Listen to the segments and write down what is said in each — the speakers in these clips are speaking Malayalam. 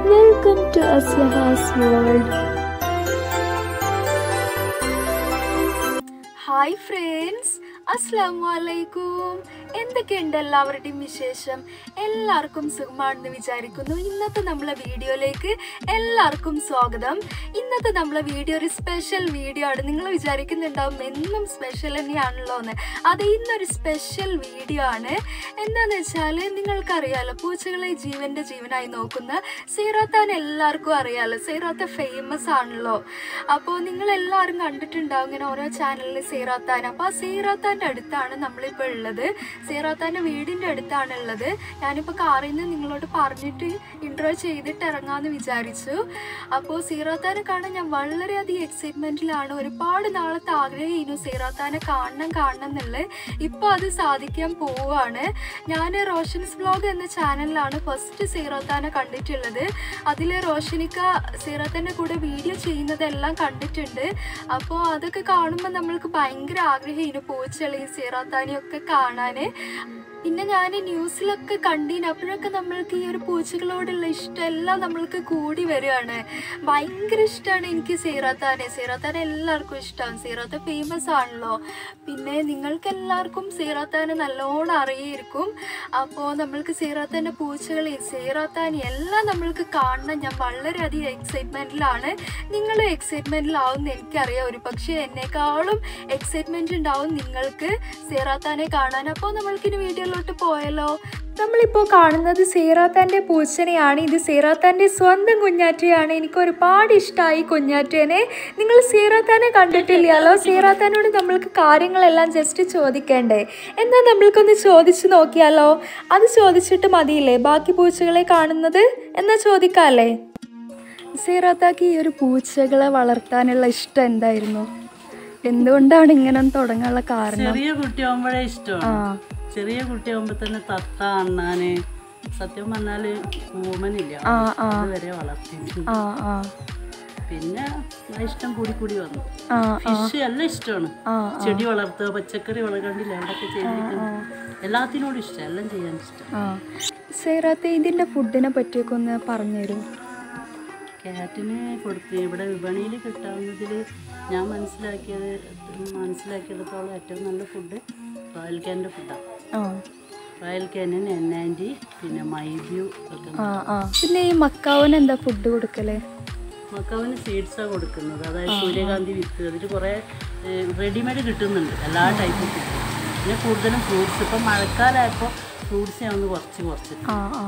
Welcome to Asyaha's World. Hi friends അസ്സാം വലൈക്കും എന്തൊക്കെയുണ്ട് എല്ലാവരുടെയും വിശേഷം എല്ലാവർക്കും സുഖമാണെന്ന് വിചാരിക്കുന്നു ഇന്നത്തെ നമ്മളെ വീഡിയോയിലേക്ക് എല്ലാവർക്കും സ്വാഗതം ഇന്നത്തെ നമ്മളെ വീഡിയോ ഒരു സ്പെഷ്യൽ വീഡിയോ ആണ് നിങ്ങൾ വിചാരിക്കുന്നുണ്ടാവും എന്നും സ്പെഷ്യൽ തന്നെയാണല്ലോ എന്ന് അത് ഇന്നൊരു സ്പെഷ്യൽ വീഡിയോ ആണ് എന്താണെന്ന് വെച്ചാൽ നിങ്ങൾക്കറിയാലോ പൂച്ചകളെ ജീവന്റെ ജീവനായി നോക്കുന്ന സീറാത്താൻ എല്ലാവർക്കും അറിയാലോ സീറാത്ത ഫേമസ് ആണല്ലോ അപ്പോൾ നിങ്ങൾ എല്ലാവരും കണ്ടിട്ടുണ്ടാവും ഇങ്ങനെ ഓരോ ചാനലിൽ സീറാത്താൻ അപ്പോൾ ആ സീറാത്താൻ്റെ അടുത്താണ് നമ്മളിപ്പോൾ ഉള്ളത് സീറാത്താൻ്റെ വീടിൻ്റെ അടുത്താണ് ഉള്ളത് ഞാനിപ്പോൾ കാറിൽ നിന്ന് നിങ്ങളോട് പറഞ്ഞിട്ട് ഇൻട്രോ ചെയ്തിട്ട് ഇറങ്ങാമെന്ന് വിചാരിച്ചു അപ്പോൾ സീറാത്താനെ കാണാൻ ഞാൻ വളരെയധികം എക്സൈറ്റ്മെൻറ്റിലാണ് ഒരുപാട് നാളത്തെ ആഗ്രഹമായിരുന്നു സീറാത്താനെ കാണണം കാണണം എന്നുള്ളത് ഇപ്പോൾ അത് സാധിക്കാൻ പോവുകയാണ് ഞാൻ റോഷൻസ് വ്ലോഗ് എന്ന ചാനലിലാണ് ഫസ്റ്റ് സീറാത്താനെ കണ്ടിട്ടുള്ളത് അതിൽ റോഷനിക്ക സീറാത്താൻ്റെ കൂടെ വീഡിയോ ചെയ്യുന്നതെല്ലാം കണ്ടിട്ടുണ്ട് അപ്പോൾ അതൊക്കെ കാണുമ്പോൾ നമ്മൾക്ക് ഭയങ്കര ആഗ്രഹമായിരുന്നു പൂച്ചളി സീറാത്താനെയും ഒക്കെ കാണാൻ പിന്നെ ഞാൻ ന്യൂസിലൊക്കെ കണ്ടീന് അപ്പോഴൊക്കെ നമ്മൾക്ക് ഈ ഒരു പൂച്ചകളോടുള്ള ഇഷ്ടം എല്ലാം നമ്മൾക്ക് കൂടി വരികയാണ് ഭയങ്കര ഇഷ്ടമാണ് എനിക്ക് സീറാത്താനെ സീറാത്താനെ എല്ലാവർക്കും ഇഷ്ടമാണ് സീറാത്ത ഫേമസ് ആണല്ലോ പിന്നെ നിങ്ങൾക്ക് എല്ലാവർക്കും സീറാത്താനെ നല്ലോണം അറിയായിരിക്കും അപ്പോൾ നമ്മൾക്ക് സീറാത്താൻ്റെ പൂച്ചകളെ സീറാത്താനെ എല്ലാം നമ്മൾക്ക് കാണണം ഞാൻ വളരെയധികം എക്സൈറ്റ്മെൻറ്റിലാണ് നിങ്ങൾ എക്സൈറ്റ്മെൻറ്റിലാവും എനിക്കറിയാം ഒരു പക്ഷേ എന്നെക്കാളും എക്സൈറ്റ്മെൻറ്റ് ഉണ്ടാവും നിങ്ങൾക്ക് സീറാത്താനെ കാണാൻ അപ്പോൾ നമ്മൾക്കിനി വീഡിയോയിലോട്ട് പോയാലോ നമ്മളിപ്പോൾ കാണുന്നത് സീറാത്താൻ്റെ പൂച്ചനെയാണ് ഇത് സീറാത്താൻ്റെ സ്വന്തം കുഞ്ഞാറ്റയാണ് എനിക്ക് ഒരുപാട് ഇഷ്ടമായി കുഞ്ഞാറ്റേനെ നിങ്ങൾ സീറാത്താനെ കണ്ടിട്ടില്ലല്ലോ സീറാത്താനോട് നമ്മൾക്ക് കാര്യങ്ങളെല്ലാം ജസ്റ്റ് ചോദിക്കണ്ടേ എന്നാ നമ്മൾക്കൊന്ന് ചോദിച്ചു നോക്കിയാലോ അത് ചോദിച്ചിട്ട് മതിയില്ലേ ബാക്കി പൂച്ചകളെ കാണുന്നത് എന്നാ ചോദിക്കാല്ലേ സീറാത്താക്ക് ഈ ഒരു പൂച്ചകളെ വളർത്താനുള്ള ഇഷ്ടം എന്തായിരുന്നു എന്തുകൊണ്ടാണ് ഇങ്ങനെ തുടങ്ങാനുള്ള കാരണം ചെറിയ കുട്ടിയാകുമ്പോഴേ ആ ഇഷ്ടമാണ് ചെറിയ കുട്ടിയാകുമ്പോ തന്നെ തത്ത അണ്ണാന് സത്യം പറഞ്ഞാല് പൂമനില്ല ആ ആ അതുവരെ വളർത്തിയിട്ടുണ്ട് ആ ആ പിന്നെ ആ ഇഷ്ടം കൂടി കൂടി വന്നു ആ ഫിഷ് എല്ലാം ഇഷ്ടമാണ് ആ ചെടി വളർത്തുക പച്ചക്കറി വളർക്കണ്ടില്ല അവിടെയൊക്കെ ചെയ്തിരിക്കുന്നു എല്ലാത്തിനോടും ഇഷ്ടം എല്ലാം ചെയ്യാൻ ഇഷ്ടം ആ സേറാത്തെ ഇതിൻ്റെ ഫുഡിനെ പറ്റിയൊക്കെ ഒന്ന് പറഞ്ഞുതരൂ കാറ്റിന് കൊടുത്ത് ഇവിടെ വിപണിയിൽ കിട്ടാവുന്നതിൽ ഞാൻ മനസ്സിലാക്കിയത് മനസ്സിലാക്കിയെടുത്തോളം ഏറ്റവും നല്ല ഫുഡ് റോയൽ ക്യാൻ്റെ ഫുഡാണ് ആ റോയൽ ക്യാനിന് എൻ ആൻറ്റി പിന്നെ മൈബ്യൂ ഒക്കെ ആ ആ പിന്നെ ഈ മക്കാവിന് എന്താ ഫുഡ് കൊടുക്കല് മക്കാവിന് സീഡ്സാണ് കൊടുക്കുന്നത് അതായത് സൂര്യകാന്തി വിത്ത് അതിൽ കുറേ റെഡിമെയ്ഡ് കിട്ടുന്നുണ്ട് എല്ലാ ടൈപ്പും ഫുഡ് പിന്നെ കൂടുതലും ഫ്രൂട്ട്സ് ഇപ്പം മഴക്കാലമായപ്പോൾ ഫ്രൂട്ട്സ് ഞാൻ ഒന്ന് കുറച്ച് കുറച്ചിട്ട് ആ ആ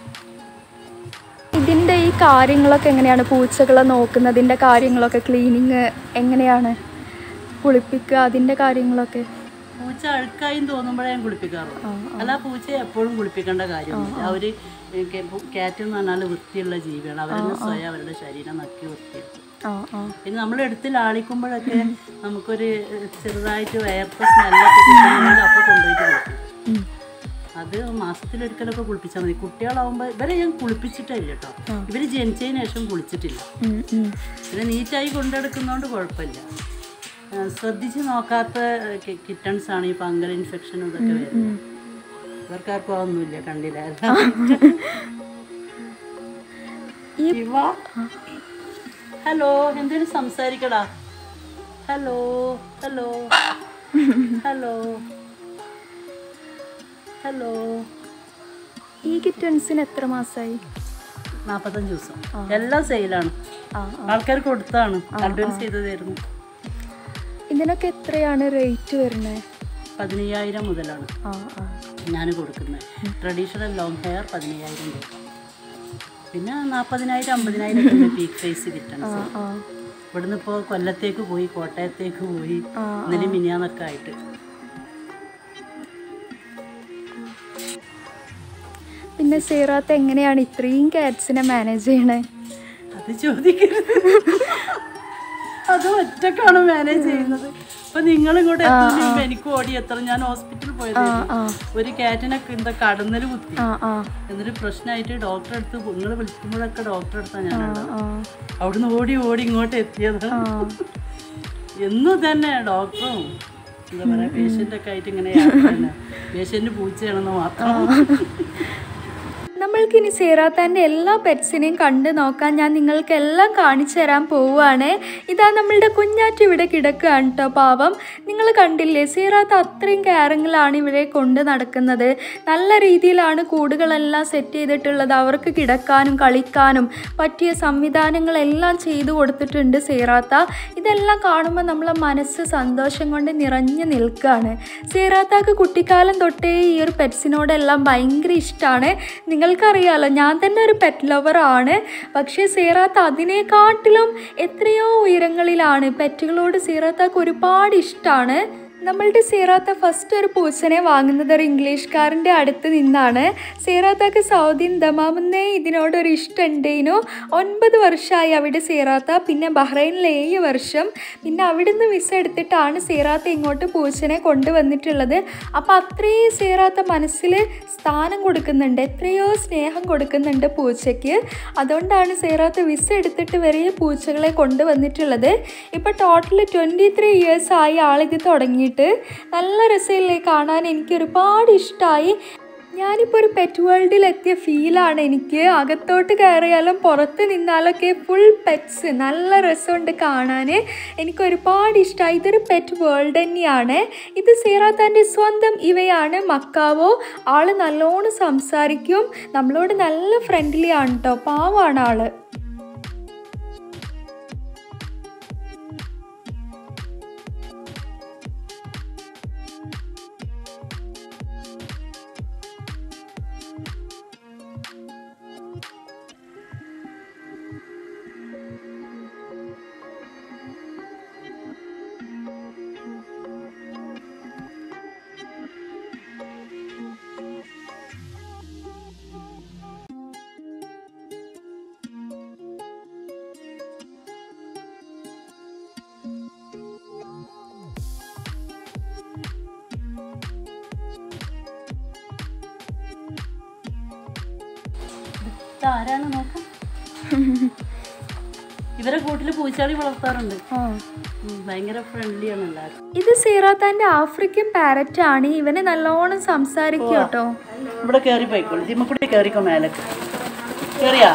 ഇതിൻ്റെ ഈ കാര്യങ്ങളൊക്കെ എങ്ങനെയാണ് പൂച്ചകളെ നോക്കുന്നതിൻ്റെ കാര്യങ്ങളൊക്കെ ക്ലീനിങ് എങ്ങനെയാണ് കുളിപ്പിക്കുക അതിൻ്റെ കാര്യങ്ങളൊക്കെ പൂച്ച അഴുക്കായും തോന്നുമ്പോഴേ ഞാൻ കുളിപ്പിക്കാറുള്ളൂ ആ അല്ല പൂച്ചയെ എപ്പോഴും കുളിപ്പിക്കേണ്ട കാര്യമൊന്നുമില്ല അവർ കാറ്റ് എന്ന് പറഞ്ഞാൽ വൃത്തിയുള്ള ജീവിയാണ് അവരെന്നെ സ്വയം അവരുടെ ശരീരം നക്കി വൃത്തിയാക്കും ആ ആ പിന്നെ നമ്മൾ എടുത്ത് ലാളിക്കുമ്പോഴൊക്കെ നമുക്കൊരു ഏഹ്, ചെറുതായിട്ട് വേർത്ത സ്മെല്ലൊക്കെ കിട്ടുന്നുണ്ടെങ്കിൽ അപ്പോൾ കൊണ്ടുപോയിട്ട് കുളിക്കും ഉം. അത് മാസത്തിലൊരിക്കലൊക്കെ കുളിപ്പിച്ചാൽ മതി കുട്ടികളാവുമ്പോൾ ഇവരെ ഞാൻ കുളിപ്പിച്ചിട്ടില്ല കേട്ടോ ഇവർ ജനിച്ചതിന് ശേഷം കുളിച്ചിട്ടില്ല ഉം, ഉം. പിന്നെ നീറ്റായി കൊണ്ടെടുക്കുന്നതുകൊണ്ട് കുഴപ്പമില്ല ആ, ശ്രദ്ധിച്ച് നോക്കാത്ത കിറ്റൺസ് ആണ് ഈ ഫംഗൽ ഇൻഫെക്ഷനും ഇതൊക്കെ വരുന്നത് ഇവർക്കാർക്കും അതൊന്നുമില്ല കണ്ടില്ല ഇവ ഹലോ എന്തേലും സംസാരിക്കടാ ഹലോ ഹലോ ഹലോ ഹലോ ഈ കിറ്റൺസിന് എത്ര മാസമായി നാൽപ്പത്തഞ്ച് ദിവസം എല്ലാം സെയിലാണ് ആ ആൾക്കാർ കൊടുത്താണ് അഡ്വാൻസ് ചെയ്ത് തരുന്നു ഇതിനൊക്കെ എത്രയാണ് റേറ്റ് വരുന്നത് പതിനയ്യായിരം മുതലാണ് ആ ആ ഞാൻ കൊടുക്കുന്നത് ട്രഡീഷണൽ ലോങ് ഹെയർ പതിനയ്യായിരം രൂപ പിന്നെ നാൽപ്പതിനായിരം അമ്പതിനായിരം ഒക്കെ പീക്ക് സൈസ് കിട്ടണം ആ ഇവിടുന്ന് ഇപ്പോൾ കൊല്ലത്തേക്ക് പോയി കോട്ടയത്തേക്ക് പോയി ആ, ഇന്നലെ മിനിയാന്നൊക്കെ ആയിട്ട് പിന്നെ സീറാത്ത് എങ്ങനെയാണ് ഇത്രയും കാറ്റ്സിനെ മാനേജ് ചെയ്യണേ അത് ചോദിക്കരുത് അത് ഒറ്റക്കാണ് മാനേജ് ചെയ്യുന്നത് അപ്പൊ നിങ്ങളും കൂടെ എത്തുന്നതിന് മുമ്പ് എനിക്ക് ഓടി എത്ര ഞാൻ ഹോസ്പിറ്റലിൽ പോയത് ആ ഒരു കാറ്റിനെ എന്താ കടന്നൽ കുത്തി ആ ആ എന്നിട്ട് പ്രശ്നമായിട്ട് ഡോക്ടറെ അടുത്ത് നിങ്ങൾ വിളിക്കുമ്പോഴൊക്കെ ഡോക്ടറെ അടുത്താണ് ഞാനുള്ളത് ആ അവിടുന്ന് ഓടി ഓടി ഇങ്ങോട്ട് എത്തിയത് എന്നും തന്നെ ഡോക്ടറും എന്താ പറയാ പേഷ്യൻ്റ് ഒക്കെ ആയിട്ട് ഇങ്ങനെ പേഷ്യൻ്റ് പൂച്ചയാണെന്ന് മാത്രം നമ്മൾ നമ്മൾക്കിനി സേറാത്താൻ്റെ എല്ലാ പെറ്റ്സിനെയും കണ്ടു നോക്കാം ഞാൻ നിങ്ങൾക്ക് എല്ലാം കാണിച്ചു തരാൻ പോവുകയാണ് ഇതാ നമ്മളുടെ കുഞ്ഞാറ്റ് ഇവിടെ കിടക്കുകയാണ് കേട്ടോ പാവം നിങ്ങൾ കണ്ടില്ലേ സേറാത്ത അത്രയും കെയറിങ്ങിലാണ് ഇവിടെ കൊണ്ട് നടക്കുന്നത് നല്ല രീതിയിലാണ് കൂടുകളെല്ലാം സെറ്റ് ചെയ്തിട്ടുള്ളത് അവർക്ക് കിടക്കാനും കളിക്കാനും പറ്റിയ സംവിധാനങ്ങളെല്ലാം ചെയ്തു കൊടുത്തിട്ടുണ്ട് സേറാത്ത ഇതെല്ലാം കാണുമ്പോൾ നമ്മളെ മനസ്സ് സന്തോഷം കൊണ്ട് നിറഞ്ഞു നിൽക്കുകയാണ് സേറാത്താക്ക് കുട്ടിക്കാലം തൊട്ടേ ഈ ഒരു പെറ്റ്സിനോടെല്ലാം ഭയങ്കര ഇഷ്ടമാണ് നിങ്ങൾക്കറിയാലോ ഞാൻ തന്നെ ഒരു പെറ്റ് ലവറാണ് പക്ഷേ സീറാത്ത അതിനെക്കാട്ടിലും എത്രയോ ഉയരങ്ങളിലാണ് പെറ്റുകളോട് സീറാത്താക്ക് ഒരുപാട് ഇഷ്ടമാണ് നമ്മളുടെ സീറാത്ത ഫസ്റ്റ് ഒരു പൂച്ചനെ വാങ്ങുന്നത് ഒരു ഇംഗ്ലീഷുകാരൻ്റെ അടുത്ത് നിന്നാണ് സീറാത്താക്ക് സൗദിൻ ദമാമെന്നേ ഇതിനോടൊരു ഇഷ്ടം ഉണ്ടേനു ഒൻപത് വർഷമായി അവിടെ സീറാത്ത പിന്നെ ബഹ്റൈനിൽ ഏഴ് വർഷം പിന്നെ അവിടുന്ന് വിസ എടുത്തിട്ടാണ് സീറാത്ത ഇങ്ങോട്ട് പൂച്ചനെ കൊണ്ടുവന്നിട്ടുള്ളത് അപ്പോൾ അത്രയും സീറാത്ത മനസ്സിൽ സ്ഥാനം കൊടുക്കുന്നുണ്ട് എത്രയോ സ്നേഹം കൊടുക്കുന്നുണ്ട് പൂച്ചയ്ക്ക് അതുകൊണ്ടാണ് സീറാത്ത വിസ എടുത്തിട്ട് വരെ പൂച്ചകളെ കൊണ്ടുവന്നിട്ടുള്ളത് ഇപ്പോൾ ടോട്ടൽ ട്വൻറ്റി ത്രീ ഇയേഴ്സ് ആയി ആളിത് തുടങ്ങിയിട്ട് നല്ല രസമില്ലേ കാണാൻ എനിക്ക് ഒരുപാട് ഇഷ്ടമായി ഞാനിപ്പോൾ ഒരു പെറ്റ് വേൾഡിൽ എത്തിയ ഫീലാണ് എനിക്ക് അകത്തോട്ട് കയറിയാലും പുറത്ത് നിന്നാലൊക്കെ ഫുൾ പെറ്റ്സ് നല്ല രസമുണ്ട് കാണാൻ എനിക്ക് ഒരുപാട് ഇഷ്ടമായി ഇതൊരു പെറ്റ് വേൾഡ് തന്നെയാണ് ഇത് സീറാത്താൻ്റെ സ്വന്തം ഇവയാണ് മക്കാവോ ആള് നല്ലോണം സംസാരിക്കും നമ്മളോട് നല്ല ഫ്രണ്ട്ലി ആണ് കേട്ടോ പാവാണ് ആള് ആരാണ് നോക്കാം ഇവരെ കൂട്ടിൽ പൂച്ചാടി വളർത്താറുണ്ട് ഉം, ഭയങ്കര ഫ്രണ്ട്ലിയാണ് എല്ലാവരും ഇത് സീറാത്താൻ്റെ ആഫ്രിക്കൻ പാരറ്റ് ആണ് ഇവന് നല്ലോണം സംസാരിക്കും കേട്ടോ ഇവിടെ കയറി പോയിക്കോളൂ ഇതിമ്മക്കൂടി കയറിക്കോ മേലേക്ക് കയറിയാ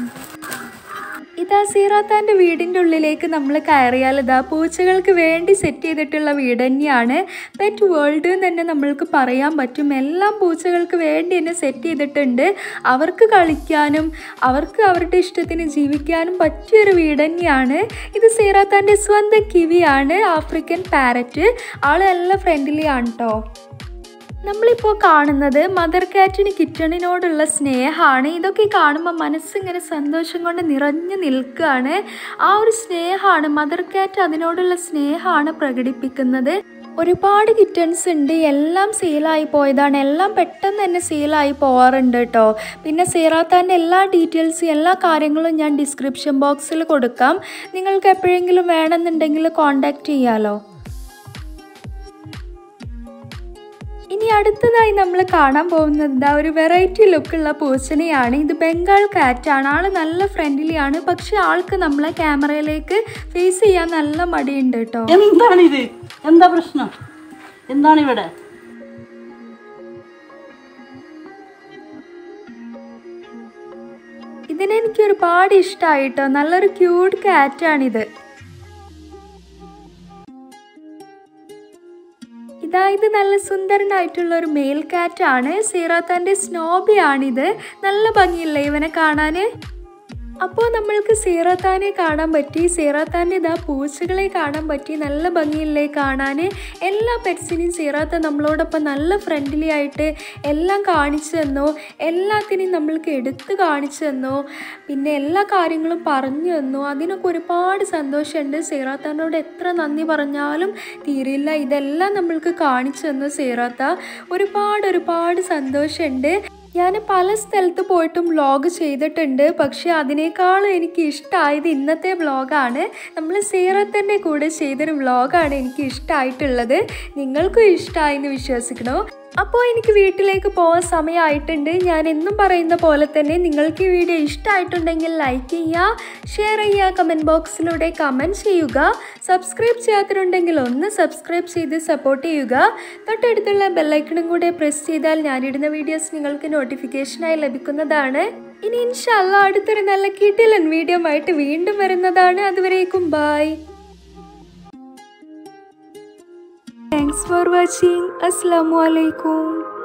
ഇതാ സീറാത്താൻ്റെ വീടിൻ്റെ ഉള്ളിലേക്ക് നമ്മൾ കയറിയാൽ ഇതാ പൂച്ചകൾക്ക് വേണ്ടി സെറ്റ് ചെയ്തിട്ടുള്ള വീട് തന്നെയാണ് പെറ്റ് വേൾഡ് എന്ന് തന്നെ നമ്മൾക്ക് പറയാൻ പറ്റും എല്ലാം പൂച്ചകൾക്ക് വേണ്ടി തന്നെ സെറ്റ് ചെയ്തിട്ടുണ്ട് അവർക്ക് കളിക്കാനും അവർക്ക് അവരുടെ ഇഷ്ടത്തിന് ജീവിക്കാനും പറ്റിയൊരു വീട് തന്നെയാണ് ഇത് സീറാത്താൻ്റെ സ്വന്തം കിവിയാണ് ആഫ്രിക്കൻ പാരറ്റ് ആൾ നല്ല ഫ്രണ്ട്ലി ആണ് കേട്ടോ നമ്മളിപ്പോൾ കാണുന്നത് മദർ കാറ്റിന് കിറ്റണിനോടുള്ള സ്നേഹമാണ് ഇതൊക്കെ കാണുമ്പോൾ മനസ്സിങ്ങനെ സന്തോഷം കൊണ്ട് നിറഞ്ഞു നിൽക്കുകയാണ് ആ ഒരു സ്നേഹമാണ് മദർ കാറ്റ് അതിനോടുള്ള സ്നേഹമാണ് പ്രകടിപ്പിക്കുന്നത് ഒരുപാട് കിറ്റൺസ് ഉണ്ട് എല്ലാം സെയിലായി പോയതാണ് എല്ലാം പെട്ടെന്ന് തന്നെ സെയിലായി പോകാറുണ്ട് കേട്ടോ പിന്നെ സീറാത്താൻ്റെ എല്ലാ ഡീറ്റെയിൽസും എല്ലാ കാര്യങ്ങളും ഞാൻ ഡിസ്ക്രിപ്ഷൻ ബോക്സിൽ കൊടുക്കാം നിങ്ങൾക്ക് എപ്പോഴെങ്കിലും വേണമെന്നുണ്ടെങ്കിൽ കോൺടാക്റ്റ് ചെയ്യാമല്ലോ ഇനി അടുത്തതായി നമ്മൾ കാണാൻ പോകുന്നത് ഇതാ ഒരു വെറൈറ്റി ലുക്കുള്ള പൂച്ചനെയാണ് ഇത് ബംഗാൾ കാറ്റാണ് ആൾ നല്ല ഫ്രണ്ട്ലി ആണ് പക്ഷെ ആൾക്ക് നമ്മളെ ക്യാമറയിലേക്ക് ഫേസ് ചെയ്യാൻ നല്ല മടിയുണ്ട് കേട്ടോ എന്താണിത് എന്താ പ്രശ്നം എന്താണ് ഇവിടെ ഇതിനെനിക്ക് ഒരുപാട് ഇഷ്ടമായിട്ടോ നല്ലൊരു ക്യൂട്ട് കാറ്റാണിത് ഇതാ ഇത് നല്ല സുന്ദരനായിട്ടുള്ള ഒരു മെയിൽ കാറ്റാണ് സീറാത്താൻ്റെ സ്നോബിയാണിത് നല്ല ഭംഗിയില്ലേ ഇവനെ കാണാൻ അപ്പോൾ നമ്മൾക്ക് സീറാത്താനെ കാണാൻ പറ്റി സീറാത്താൻ്റെ ഇതാ പൂച്ചകളെ കാണാൻ പറ്റി നല്ല ഭംഗിയില്ലേ കാണാൻ എല്ലാ പെറ്റ്സിനെയും സീറാത്ത നമ്മളോടൊപ്പം നല്ല ഫ്രണ്ട്ലി ആയിട്ട് എല്ലാം കാണിച്ചു തന്നു എല്ലാത്തിനെയും നമ്മൾക്ക് എടുത്ത് കാണിച്ചു തന്നു പിന്നെ എല്ലാ കാര്യങ്ങളും പറഞ്ഞു തന്നു അതിനൊക്കെ ഒരുപാട് സന്തോഷമുണ്ട് സീറാത്താനോട് എത്ര നന്ദി പറഞ്ഞാലും തീരില്ല ഇതെല്ലാം നമ്മൾക്ക് കാണിച്ചു തന്നു സീറാത്ത ഒരുപാട് ഒരുപാട് സന്തോഷമുണ്ട് ഞാൻ പല സ്ഥലത്ത് പോയിട്ടും വ്ളോഗ് ചെയ്തിട്ടുണ്ട് പക്ഷേ അതിനേക്കാളും എനിക്ക് ഇഷ്ടമായത് ഇന്നത്തെ വ്ളോഗാണ് നമ്മൾ സീറത്തിൻ്റെ കൂടെ ചെയ്തൊരു വ്ളോഗാണ് എനിക്ക് ഇഷ്ടമായിട്ടുള്ളത് നിങ്ങൾക്കും ഇഷ്ടമായി എന്ന് വിശ്വസിക്കണോ അപ്പോൾ എനിക്ക് വീട്ടിലേക്ക് പോകാൻ സമയമായിട്ടുണ്ട് ഞാൻ എന്നും പറയുന്ന പോലെ തന്നെ നിങ്ങൾക്ക് ഈ വീഡിയോ ഇഷ്ടമായിട്ടുണ്ടെങ്കിൽ ലൈക്ക് ചെയ്യുക ഷെയർ ചെയ്യുക കമൻറ്റ് ബോക്സിലൂടെ കമൻറ്റ് ചെയ്യുക സബ്സ്ക്രൈബ് ചെയ്യാത്തതുണ്ടെങ്കിൽ ഒന്ന് സബ്സ്ക്രൈബ് ചെയ്ത് സപ്പോർട്ട് ചെയ്യുക തൊട്ടടുത്തുള്ള ബെല്ലൈക്കണും കൂടെ പ്രസ് ചെയ്താൽ ഞാനിടുന്ന വീഡിയോസ് നിങ്ങൾക്ക് നോട്ടിഫിക്കേഷനായി ലഭിക്കുന്നതാണ് ഇനി ഇൻഷല്ല അടുത്തൊരു നല്ല കിട്ടിലൻ വീഡിയോ ആയിട്ട് വീണ്ടും വരുന്നതാണ് അതുവരേക്കും ബായ് താങ്ക്സ് ഫോർ വാച്ചിങ് അസ്സാം വലൈക്കും